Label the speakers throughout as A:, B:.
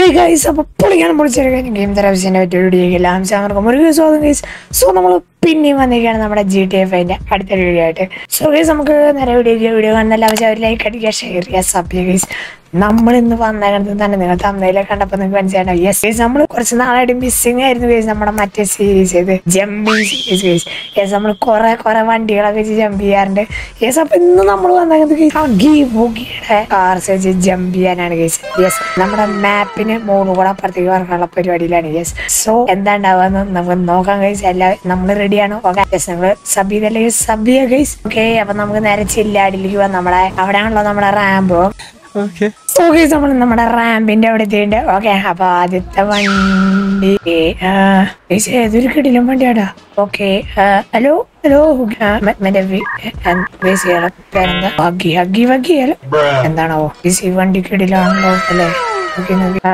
A: Guys അപ്പൊ പൊളിക്കാൻ പൊളിച്ചെടുക്കാൻ game തെറാപ്പിസിന്റെ പറ്റിയ വീഡിയോ എല്ലാം ചാമർക്കും ഒരു സ്വാഗതം ഗൈസ് സോ നമ്മൾ പിന്നെയും വന്നിരിക്കുകയാണ് നമ്മുടെ ജി ടി എഫ് അതിന്റെ അടുത്തൊരു വീഡിയോ ആയിട്ട് സോ ഗൈസ് നമുക്ക് നേരെ വീഡിയോ വീഡിയോ കാണുന്ന എല്ലാവരും അവർ ലൈക്ക് അടിക്കുക ഷെയർ ചെയ്യുക സബ് ചെയ്യുക ഗൈസ് നമ്മൾ ഇന്ന് വന്നേക്കുന്നത് തന്നെ നിങ്ങൾ തമ്മിലെ കണ്ടപ്പോൾ നിങ്ങൾക്ക് മനസ്സിലാണോ യെസ് ഗൈസ് നമ്മൾ കുറച്ച് നാളായിട്ട് മിസ്സിംഗ് ആയിരുന്നു ഗൈസ് നമ്മുടെ മറ്റേ സീരീസ് ചെയ്ത് ജമ്പിങ് സീരീസ് ഗൈസ് യെസ് നമ്മൾ കുറെ കുറെ വണ്ടികളൊക്കെ വെച്ച് ജമ്പ് ചെയ്യാറുണ്ട് യെസ് അപ്പൊ ഇന്ന് നമ്മൾ വന്നേക്കുന്നത് ഹഗി ബുഗിയുടെ കാർസ് വെച്ച് ജമ്പ് ചെയ്യാനാണ് ഗൈസ് യെസ് നമ്മുടെ മാപ്പിന് മൂന്ന് കൂടെ അപ്പുറത്തേക്ക് വർക്കാനുള്ള പരിപാടിയിലാണ് യെസ് സോ എന്താ ഉണ്ടാവുക നമുക്ക് നോക്കാം ഗൈസ് എല്ലാം നമ്മൾ റെഡിയാണ് ഓക്കെ യെസ് നിങ്ങൾ സബ് ചെയ്തല്ലേ സബ് ചെയ്യുക ഗൈസ് ഓക്കെ അപ്പൊ നമുക്ക് നേരെ ചില്ലാടിലേക്ക് പോവാം നമ്മുടെ അവിടെയാണല്ലോ നമ്മുടെ റാമ്പോ
B: Okay.
A: സോ ഗൈസ് നമ്മൾ നമ്മുടെ റാമ്പിന്റെ അവിടെ എത്തിയിട്ടുണ്ട് ഓക്കെ അപ്പൊ ആദ്യത്തെ വണ്ടി ആ, ഗൈസ് ഏതൊരു കിടിലും വണ്ടിയാടാ ഓക്കെ ഹലോ ഹലോ മറ്റേ ബേസ് ചെയ്യാലോ പേരെന്താ ഹഗി ഹഗി വഗി അല്ലോ എന്താണോ ഗൈസ് ഈ വണ്ടി കിടിലാണല്ലോ അല്ലേ ഓക്കെ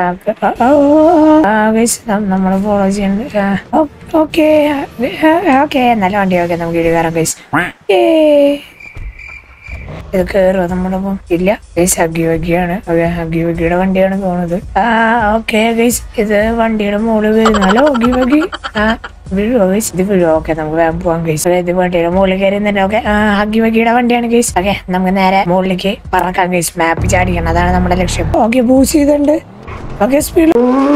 A: നമ്മൾ ഫോളോ ചെയ്യുന്നുണ്ട് ഓക്കെ ഓക്കെ നല്ല വണ്ടി ഓക്കെ നമുക്ക് ഇടി കയറാം ഗൈസ് ഏ ഇത് കേറുക നമ്മുടെ ഒപ്പം ഇല്ല ഗൈസ് ഹഗി വഗിയാണ് അതെ ഹഗി വഗിയുടെ വണ്ടിയാണ് തോന്നുന്നത് ആ ഓക്കെ ഗൈസ് ഇത് വണ്ടിയുടെ മുകളിൽ വരുന്നല്ലോ ഹഗി വഗി ആ വീഴുവോ ഗൈസ് ഇത് വീഴുവോ ഓക്കെ നമുക്ക് വേഗം പോവാം ഗൈസ് ഇത് വണ്ടിയുടെ മുകളിൽ കയറി തന്നെ ഓക്കെ ആ ഹഗി വഗിയുടെ വണ്ടിയാണ് ഗൈസ് ഓക്കെ നമുക്ക് നേരെ മുകളിലേക്ക് പറക്കാം ഗൈസ് മാപ്പ് ചാടിക്കണം അതാണ് നമ്മുടെ ലക്ഷ്യം ഓക്കെ ബൂസ് ചെയ്തിട്ടുണ്ട് ഓക്കെ സ്പീഡ്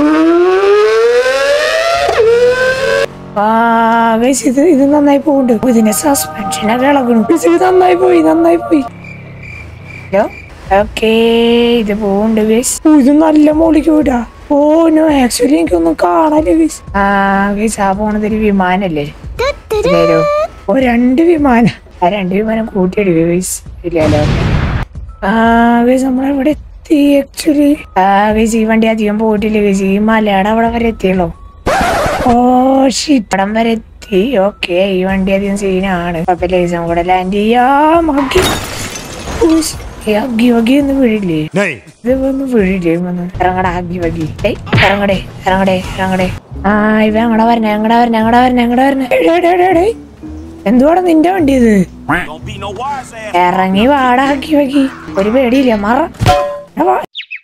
A: ആ ഗൈസ് ഇത് ഇത് നന്നായി പോകുന്നുണ്ട് ഇതിന്റെ സസ്പെൻഷനൊക്കെ ഇളകണം Guys, ഇത് നന്നായി പോയി നന്നായി പോയി ഹലോ ഓക്കേ ഇത് പോകുന്നുണ്ട് ഗൈസ് ഇത് നല്ല മോളിക്ക് വിടാ ഓ നോ ആക്ച്വലി എനിക്കൊന്നും കാണാനില്ല ഗൈസ് ആ ഗൈസ് ആ പോണത് ഒരു വിമാനല്ലേ ഇല്ലല്ലോ ഓ രണ്ട് വിമാനം ആ രണ്ട് വിമാനം കൂട്ടിയെടുക്കുക ഗൈസ് ഇല്ലല്ലോ ആ ഗൈസ് നമ്മളെവിടെ എത്തി ആക്ച്വലി ആ ഗൈസ് ഈ വണ്ടി അധികം പോയിട്ടില്ല ഗൈസ് ഈ മലയുടെ അവിടെ വരെ എത്തിയുള്ളൂ ഓ ഷിപ്പടം വരെ എത്തി ഓക്കെ ഈ വണ്ടി അധികം സീനാണ് കുഴപ്പമില്ല ഗൈസ് കൂടെ ലാൻഡ് ചെയ്യാം ഹഗ്ഗി. ഉയ്സ്. ഈ ഹഗ്ഗി വഗി ഒന്നും വീഴില്ലേ
B: Nay.
A: ഇത് ഒന്ന് വീഴില്ലേ വന്ന് ഇറങ്ങടാ ഹഗ്ഗി വഗി ഏയ് ഇറങ്ങടേ ഇറങ്ങടേ ഇറങ്ങടേ ആ ഇവ അങ്ങടെ വരണേ അങ്ങടെ വരണേ അങ്ങടെ വരണേ അങ്ങടെ വരണേ എടേ, എടേ, എടേ, എടേ. എന്തുവാടാ നിന്റെ വണ്ടി ഇത്
B: Don't be no wise ass.
A: ഇറങ്ങി വാടാ ഹഗ്ഗി വഗി ഒരു പേടിയില്ല മറ എടാ വാ.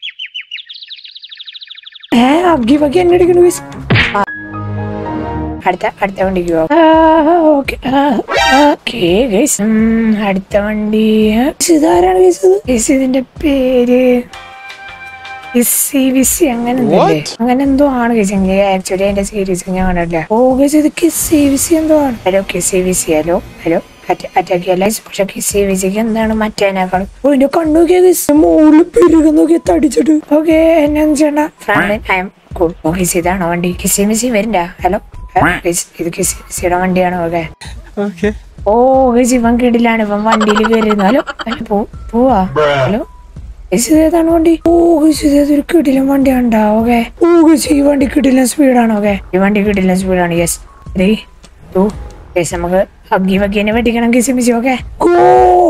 A: ഏ ഹഗ്ഗി വഗി എന്നെ അടിക്കണു guys. ആ. അടുത്ത അടുത്ത വണ്ടിക്ക് പോവാം ഓക്കെ ഓക്കെ ഗൈസ് അടുത്ത വണ്ടി ആ, ഇതാരാണ് ഗൈസ് ഇത്? ഗൈസ് ഇതിന്റെ പേര് കിസ്സി വിസി അങ്ങനെ എന്തല്ലേ? അങ്ങനെ എന്തോ ആണ് ഗൈസ് ആക്ച്വലി അതിന്റെ സീരീസ് ഞാൻ കണ്ടില്ല ഓ ഗൈസ് ഇത് കിസ്സി വിസി എന്തോ ആണ് ഹലോ കിസ്സി വിസി ഹലോ ഹലോ അറ്റാക്ക് അല്ല പക്ഷെ കിസ്സി വിസിക്ക് എന്താണ് മറ്റേനേക്കാളും ഓ എന്റെ കണ്ണു നോക്കിയ ഗൈസ് മുകളിൽ പെരുക നോക്കിയ തടിച്ചിട്ട് ഓക്കെ എന്നെ ചെയ്യണ്ട ഫ്രണ്ട് ഐ എം കൂൾ ഓ ഗൈസ് ഇതാണോ വണ്ടി കിസ്സി മിസ്സി വരണ്ട ഹലോ ഗൈസ് ഇത് കിസ്സി മിസ്സിയുടെ വണ്ടിയാണോ ഓക്കെ
B: Okay.
A: ഓ ഗൈസ് ഇവൻ കിടിലാണ് ഇവൻ വണ്ടിയിൽ കയറിയിരുന്നു ഹലോ ഹലോ, പോ- പോവാ ഹലോ ഗൈസ് ഇത് ഏതാണ് വണ്ടി ഓ ഗൈസ് ഇത് ഏതൊരു കിടിലൻ വണ്ടിയാണ്ടാ ഓക്കെ ഓ ഗൈസ് ഈ വണ്ടി കിടിലൻ സ്പീഡാണ് ഓക്കെ ഈ വണ്ടി കിടിലൻ സ്പീഡാണ് യെസ് ത്രീ ടു ഗൈസ് നമുക്ക് ഹഗ്ഗി വഗ്ഗിനെ വെട്ടിക്കണം ഗൈസ് മിസ് ഓക്കെ ഓ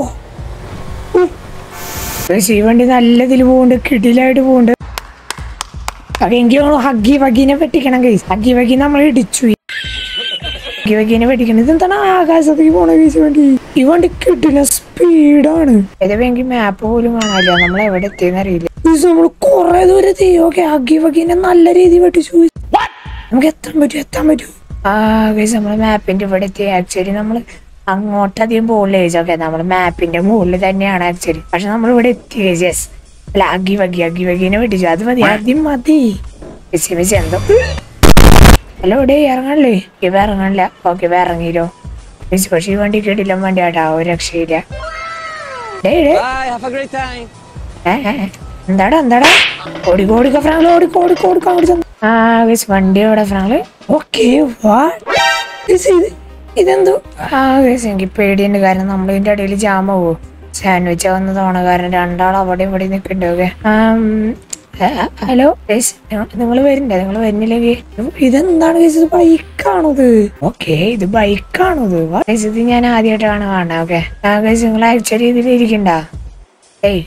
A: ഗൈസ് ഈ വണ്ടി നല്ല ഇതിൽ പോകുന്നുണ്ട് കിടിലായിട്ട് പോകുന്നുണ്ട് അപ്പൊ എനിക്ക് തോന്നുന്നു ഹഗ്ഗി വഗ്ഗിനെ വെട്ടിക്കണം ഗൈസ് ഹഗ്ഗി വഗ്ഗി നമ്മൾ ഇടിച്ചു ഗിവഗിനെ പഠിക്കണം ഇതെന്താണ് ആകാശത്തേക്ക് പോണ വീസ് വണ്ടി ഈ വണ്ടി കിട്ടില്ല സ്പീഡാണ് ഇത് എനിക്ക് മാപ്പ് പോലും കാണാനില്ല നമ്മൾ എവിടെ എത്തിയെന്ന് അറിയില്ല നമ്മൾ കൊറേ ദൂരം എത്തി ഓക്കെ ആ ഗിവഗിനെ നല്ല രീതി വെട്ടിച്ചു നമുക്ക് എത്താൻ പറ്റും എത്താൻ പറ്റും ആ ഗൈസ് നമ്മള് മാപ്പിന്റെ ഇവിടെ എത്തി ആക്ച്വലി നമ്മൾ അങ്ങോട്ട് അധികം പോകില്ല ഗൈസ് ഓക്കെ നമ്മൾ മാപ്പിന്റെ മുകളിൽ തന്നെയാണ് ആക്ച്വലി പക്ഷെ നമ്മൾ ഇവിടെ എത്തി ഗൈസ് അല്ല അഗി വഗി അഗി വഗീനെ വെട്ടിച്ചു അത് മതി ആദ്യം മതി മിസ് മിസ് എന്തോ ഹലോ ഡേ ഇറങ്ങണല്ലേ ഇവ ഇറങ്ങണില്ല ഓക്കെ ഇവ ഇറങ്ങിയില്ലോ മിസ് പക്ഷേ ഈ വണ്ടി കേട്ടില്ല വണ്ടി ആട്ടാ ഒരു രക്ഷയില്ല ഡേ ഡേ
B: Bye. Have a great time.
A: ഏ, ഏ, ഏ. എന്താടാ എന്താടാ ഓടിക്കോ ഓടിക്കോ ഫ്രാങ്കൾ ഓടിക്കോ ഓടിക്കോ ഓടിക്കോ അങ്ങോട്ട് ചെന്ന് ആ ഗൈസ് വണ്ടി എവിടെ ഫ്രാങ്കള് ഓക്കെ വാ ഗൈസ്, ഇത് ഇതെന്തോ ആ ഗൈസ് എനിക്ക് പേടിയുണ്ട് കാരണം നമ്മൾ ഇതിന്റെ ഇടയിൽ ജാമാവോ സാൻഡ്വിച്ച് ആവുന്ന തോണ കാരണം രണ്ടാൾ അവിടെ ഇവിടെ നിൽക്കുന്നുണ്ട് ഓക്കെ ഹലോ ഗൈസ് നിങ്ങൾ വരണ്ടേ നിങ്ങൾ വരുന്നില്ലെങ്കിൽ ഇതെന്താണ് ഗൈസ് ഇത് ബൈക്കാണോ ഇത് ഓക്കെ ഇത് ബൈക്കാണോ ഇത് ഗൈസ് ഇത് ഞാൻ ആദ്യമായിട്ടാണ് കാണുന്നത് ഓക്കെ ഗൈസ് നിങ്ങൾ ആക്ച്വലി ഇതിൽ ഇരിക്കണ്ട ഏയ്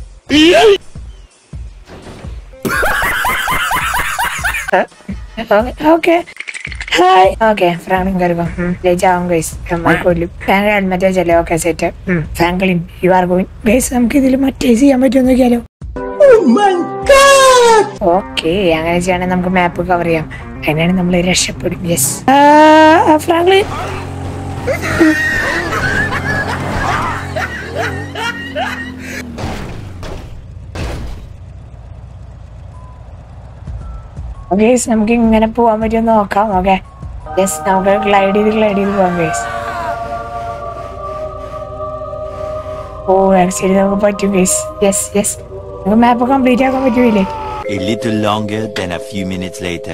A: ഓക്കെ ഹായ് ഓക്കെ ഫ്രാങ്ക്ലിൻ കയറുക ലേജാവും ഗൈസ് നമ്മൾ കൊല്ലും ഫ്രാങ്ക് ഹെൽമെറ്റ് വെച്ചല്ലേ okay set Franklin you are going guys നമുക്ക് ഇതിൽ മറ്റേ ചെയ്യാൻ പറ്റുമോ നോക്കിയാലോ ഓക്കെ അങ്ങനെ ചെയ്യണമെങ്കിൽ നമുക്ക് മാപ്പ് കവർ ചെയ്യാം അതിനാണ് നമ്മൾ രക്ഷപ്പെടും യെസ് ഫ്രാങ്ക്ലിൻ ഓക്കെ നമുക്ക് ഇങ്ങനെ പോവാൻ പറ്റുമോ എന്ന് നോക്കാം ഓക്കെ യെസ് നമുക്ക് ഗ്ലൈഡ് ചെയ്ത് ഗ്ലൈഡ് ചെയ്ത് പോവാം ഗേസ് ഓ ആക്ച്വലി നമുക്ക് പറ്റും ഗേസ് യെസ് യെസ് നമുക്ക് മാപ്പ് കംപ്ലീറ്റ് ആക്കാൻ പറ്റുമില്ലേ
C: A little longer than a few minutes later.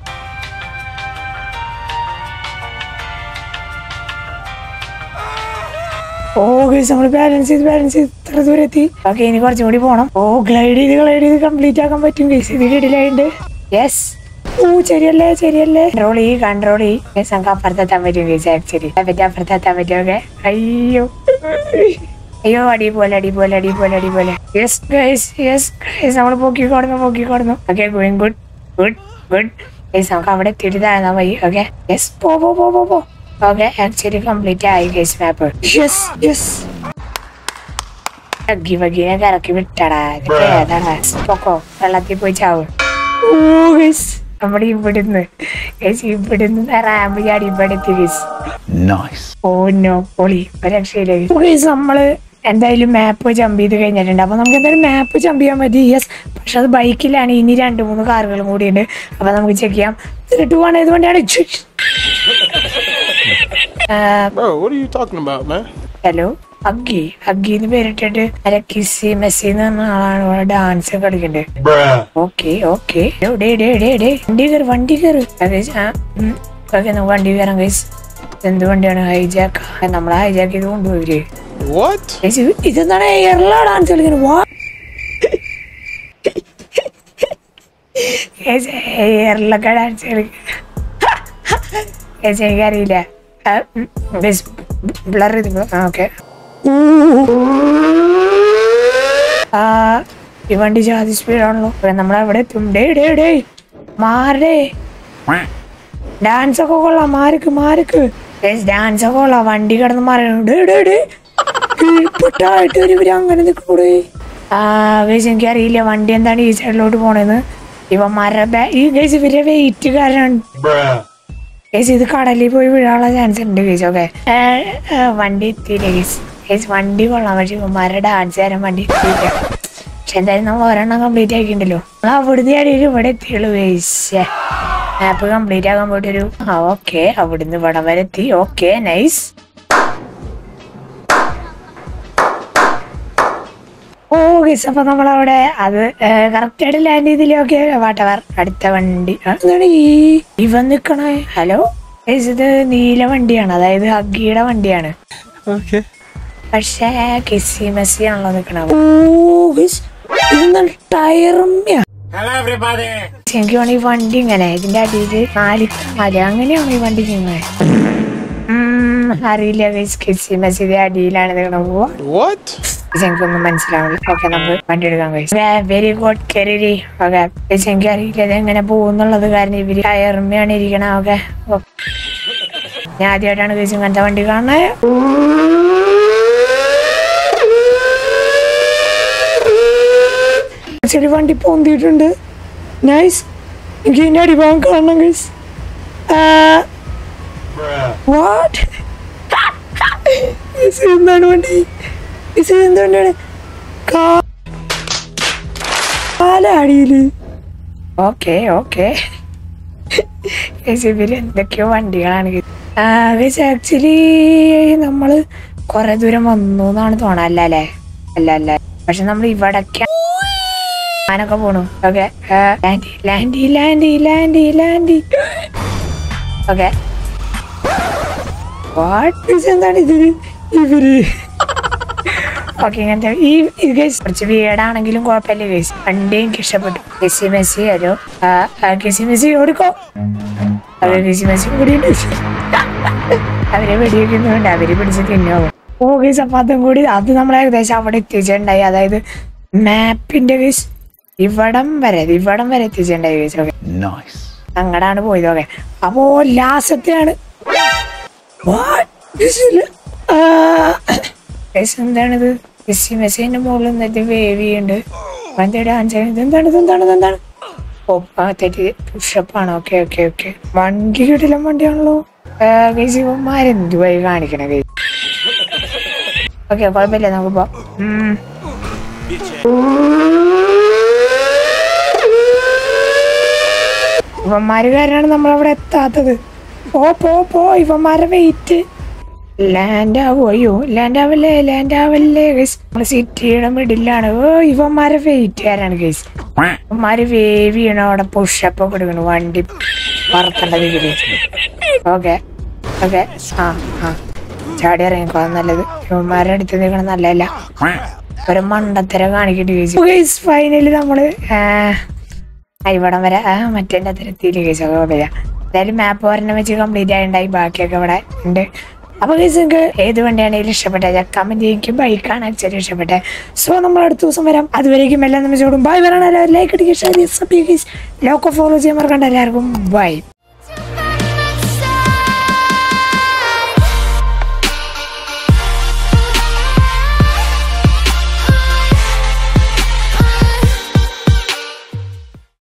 A: ഓ ഗേസ് നമ്മൾ ബാലൻസ് ചെയ്ത് ബാലൻസ് ചെയ്ത് ഇത്ര ദൂരം എത്തി ഓക്കെ ഇനി കുറച്ചും കൂടി പോണം ഓ ഗ്ലൈഡ് ചെയ്ത് ഗ്ലൈഡ് ചെയ്ത് കംപ്ലീറ്റ് ആക്കാൻ പറ്റും ഗേസ് ഇത് കിടിലായിട്ട് യെസ് ഓ ശരിയല്ലേ ശരിയല്ലേ കൺട്രോൾ ചെയ്യ് കൺട്രോൾ ചെയ്യ് ഗേസ് നമുക്ക് അപ്പുറത്തെത്താൻ പറ്റും ഗേസ് ആക്ച്വലി പറ്റി അപ്പുറത്തെത്താൻ പറ്റും ഓക്കെ അയ്യോ അയ്യോ അടി പോലെ അടി പോലെ അടി പോലെ അടി പോലെ യെസ് ഗൈസ് യെസ് ഗൈസ് നമ്മൾ പൊക്കി കൊടുന്നു പൊക്കി കൊടുന്നു okay going good good good guys നമുക്ക് അവിടെ എത്തിയിട്ട് താഴ്ന്നാ മതി ഓക്കെ യെസ് പോ പോ പോ പോ പോ ഓക്കെ ആക്ച്വലി കംപ്ലീറ്റ് ആയി ഗൈസ് മാപ്പ് യെസ് യെസ് അഗ്ഗി വഗീനെ കറക്കി വിട്ടടാ ഇതൊക്കെ ഏതാടാ പൊക്കോ വെള്ളത്തിൽ പോയി ചാവും ഓ ഗൈസ് നമ്മുടെ ഇവിടുന്ന് ഗൈസ് ഇവിടുന്ന് റാമ്പ് ചാടി ഇവിടെ എത്തി ഗൈസ്
C: Nice.
A: ഓ നോ പൊളി ഒരു രക്ഷയില്ല ഗൈസ് നമ്മള് എന്തായാലും മാപ്പ് ജമ്പ് ചെയ്ത് കഴിഞ്ഞിട്ടുണ്ട് അപ്പൊ നമുക്ക് എന്തായാലും മാപ്പ് ജമ്പ് ചെയ്യാൻ പറ്റി യെസ് പക്ഷെ അത് ബൈക്കിലാണ് ഇനി രണ്ട് മൂന്ന് കാറുകളും കൂടി ഉണ്ട് അപ്പൊ നമുക്ക് ചെക്ക് ചെയ്യാം ടു ആണ് ഏതുകൊണ്ടാണ്
B: Bro, what are you talking about, man?
A: Hello അഗ്ഗി അഗ്ഗി എന്ന് പേരിട്ടിട്ട് അല്ല കിസ്സി മെസ്സി എന്ന് പറഞ്ഞ ആളാണ് ഇവിടെ ഡാൻസ് കളിക്കണ്ടേ ഓക്കെ ഓക്കെ ഡേ ഡേ ഡേ ഡേ വണ്ടി കയറി വണ്ടി കയറി ഓക്കെ നമുക്ക് വണ്ടി കയറാം ഗൈസ് എന്ത് വണ്ടിയാണ് ഹൈജാക്ക് നമ്മളെ ഹൈജാക്ക് ചെയ്ത് കൊണ്ടുപോയി
B: What?
A: ചേച്ചി ഇതെന്താണ് എയറിലാ ഡാൻസ് കളിക്കുന്നത് വാ എയറിലൊക്കെ ഡാൻസ് കളിക്കുക ചേച്ചി എനിക്കറിയില്ല ബ്ലർ ചെയ്ത് ഓക്കെ ആ ഈ വണ്ടി ജാതി സ്പീഡാണല്ലോ നമ്മളെവിടെ എത്തും ഡേ ഡേ ഡേ മാറേ ഡാൻസ് ഒക്കെ കൊള്ളാം മാർക്ക് മാർക്ക് ഡാൻസ് ഒക്കെ കൊള്ളാം വണ്ടി കിടന്ന് മറയുന്നുണ്ട് ഡേ ഡേ കീഴ്പ്പെട്ടായിട്ട് ഒരു ഇവര് അങ്ങനെ നിൽക്കൂടെ ആ ഗൈസ് എനിക്കറിയില്ല വണ്ടി എന്താണ് ഈ സൈഡിലോട്ട് പോണേന്ന് ഇവ മര ബാ- ഈ ഗൈസ് ഇവരെ വെയിറ്റ് കാരണം ഗൈസ് ഇത് കടലിൽ പോയി വീഴാനുള്ള ചാൻസ് ഉണ്ട് ഗൈസ് ഓക്കെ വണ്ടി എത്തിയില്ല ഗൈസ് ഗൈസ് വണ്ടി കൊള്ളാം പക്ഷെ ഇവന്മാരുടെ ഡാൻസ് തരാൻ വണ്ടി എത്തിയില്ല പക്ഷെ എന്തായാലും നമ്മൾ ഒരെണ്ണം കംപ്ലീറ്റ് ആക്കിയിട്ടുണ്ടല്ലോ നമ്മൾ അവിടുന്ന് അടിയിൽ ഇവിടെ എത്തിയുള്ളൂ ഗൈസ് മാപ്പ് കംപ്ലീറ്റ് ആക്കാൻ പോയിട്ടൊരു ആ ഓക്കെ അവിടുന്ന് ഇവിടം വരെ എത്തി ഓക്കെ നൈസ് ഓ ഗൈസ് അപ്പൊ നമ്മളവിടെ അത് കറക്റ്റ് ആയിട്ട് ലാൻഡ് ചെയ്തില്ലേ ഓക്കെ വാട്ടവർ അടുത്ത വണ്ടി ആ, എന്താണ് ഈ ഇവൻ നിക്കണേ ഹലോ ഗൈസ് ഇത് നീല വണ്ടിയാണ് അതായത് ഹഗ്ഗിയുടെ വണ്ടിയാണ്
B: Okay.
A: പക്ഷേ കിസി മെസ്സി ആണല്ലോ നിക്കണത് ഓ ഗൈസ് ഇതെന്താണ് ടയറുമ്യ എനിക്ക് വേണം ഈ വണ്ടി ഇങ്ങനെ ഇതിന്റെ അടിയില് നാല് മല അങ്ങനെയാണ് ഈ വണ്ടി ഇങ്ങനെ ഉം, അറിയില്ല ഗൈസ് കിസി മെസ്സി ഇതിന്റെ അടിയിലാണ് നിക്കണത് ഓ
B: What?
A: പക്ഷെ എനിക്കൊന്നും മനസ്സിലാവില്ല ഓക്കെ നമുക്ക് വണ്ടി എടുക്കാൻ കഴിയും വെരി ഗുഡ് കരിരി ഓക്കെ പക്ഷെ എനിക്ക് അറിയില്ല ഇത് എങ്ങനെ പോകുന്നുള്ളത് കാരണം ഇവര് ടയറുമ്മയാണ് ഇരിക്കണ ഓക്കെ ഞാൻ ആദ്യമായിട്ടാണ് കഴിച്ചു ഇങ്ങനത്തെ വണ്ടി കാണുന്നത് ചെടി വണ്ടി പൊന്തിയിട്ടുണ്ട് നൈസ് എനിക്ക് ഇതിന്റെ അടിഭാഗം കാണണം ഗൈസ് വാട്ട് എന്താണ് വണ്ടി ഇത് എന്തുകൊണ്ടാണ് കാലടിയില് ഓക്കെ ഓക്കെ ഇവര് എന്തൊക്കെയോ വണ്ടികളാണ് ആക്ച്വലി നമ്മള് കൊറേ ദൂരം വന്നു എന്നാണ് തോന്നുന്നത് അല്ല അല്ലേ അല്ല അല്ല പക്ഷെ നമ്മൾ ഇവിടൊക്കെ ഞാനൊക്കെ പോണു ഓക്കെ ലാൻഡി ലാൻഡി ലാൻഡി ലാൻഡി ലാൻഡി ഓക്കെ വാട്ട് എന്താണ് ഇതിന് ഇവര് ഓക്കെ ഇങ്ങനത്തെ ഈ ഇത് ഗൈസ് കുറച്ച് വീടാണെങ്കിലും കുഴപ്പമില്ല ഗൈസ് വണ്ടി എനിക്ക് ഇഷ്ടപ്പെട്ടു Kissy Missy hello Kissy Missy ഓടിക്കോ അതെ കെസി മെസ്സി കൂടിയുണ്ട് അവരെ വെടിവെക്കുന്നുണ്ട് അവര് പിടിച്ച് തിന്നോ ഓ ഗൈസ് അപ്പൊ അതും കൂടി അത് നമ്മൾ ഏകദേശം അവിടെ എത്തിച്ചിട്ടുണ്ടായി അതായത് മാപ്പിന്റെ ഗൈസ് ഇവിടം വരെ ഇവിടം വരെ എത്തിച്ചിട്ടുണ്ടായി ഗൈസ് ഓക്കെ
C: Nice.
A: അങ്ങടാണ് പോയത് ഓക്കെ അപ്പോ ലാസ്റ്റത്തെയാണ് What? This is li- ah, guys, എന്താണിത് മെസ്സി മെസ്സിന്റെ മുകളിൽ നിന്നിട്ട് വേവ് ചെയ്യുന്നുണ്ട് എന്താണ് ഇതെന്താണ് ഇതെന്താണ് ഇതെന്താണ് ഓ ആ തെറ്റി പുഷപ്പാണ് ഓക്കെ ഓക്കെ ഓക്കെ വണ്ടി കിട്ടില്ല വണ്ടിയാണല്ലോ കേസ് ഇവന്മാരെന്തുവായി കാണിക്കണ കേസ് ഓക്കെ കുഴപ്പമില്ല നമുക്ക് പോ ഉം. ഇവന്മാര് കാരനാണ് നമ്മളവിടെ എത്താത്തത് പോ പോ പോ ഇവന്മാരെ വെയിറ്റ് ലാൻഡ് ആവോ അയ്യോ ലാൻഡ് ആവല്ലേ ലാൻഡ് ആവല്ലേ ഗൈസ് നമ്മള് സിറ്റിയുടെ മിഡിലാണ് ഓ ഇവന്മാരെ വെയിറ്റ് കാരാണ് ഗൈസ് ഇവന്മാര് വേവ് ചെയ്യണം അവിടെ പുഷപ്പ് ഒക്കെ എടുക്കണം വണ്ടി പറത്തേണ്ടത് ഓക്കെ ഓക്കെ ആ ആ ചാടി ഇറങ്ങിക്കോ അത് നല്ലത് ഇവന്മാരുടെ അടുത്ത് നിൽക്കണം നല്ലതല്ല ഒരു മണ്ടത്തര കാണിക്കട്ടെ ഗൈസ് ഫൈനലി നമ്മള് ആ, ആ, ഇവിടം വരെ ആ മറ്റേ അത്തരത്തിൽ കേസ് ഒക്കെ കുഴപ്പമില്ല എന്തായാലും മാപ്പ് ഒരെണ്ണം വെച്ച് കംപ്ലീറ്റ് ആയിണ്ടായി ബാക്കിയൊക്കെ ഇവിടെ ഉണ്ട് അപ്പൊ കേസ് നിങ്ങൾക്ക് ഏത് വണ്ടിയാണെങ്കിലും ഇഷ്ടപ്പെട്ടത് കമന്റ് ചെയ്യും ബൈക്കാണ് ആക്ച്വലി ഇഷ്ടപ്പെട്ടത് സോ നമ്മൾ അടുത്ത ദിവസം വരാം അതുവരേക്കും എല്ലാം നമ്മൾ ചോടും ബൈ വരണം ലൈക്ക് അടിക്കുക ഷെയർ ചെയ്യുക ലോക്കോ ഫോളോ ചെയ്യാൻ മറക്കണ്ട എല്ലാവർക്കും ബൈ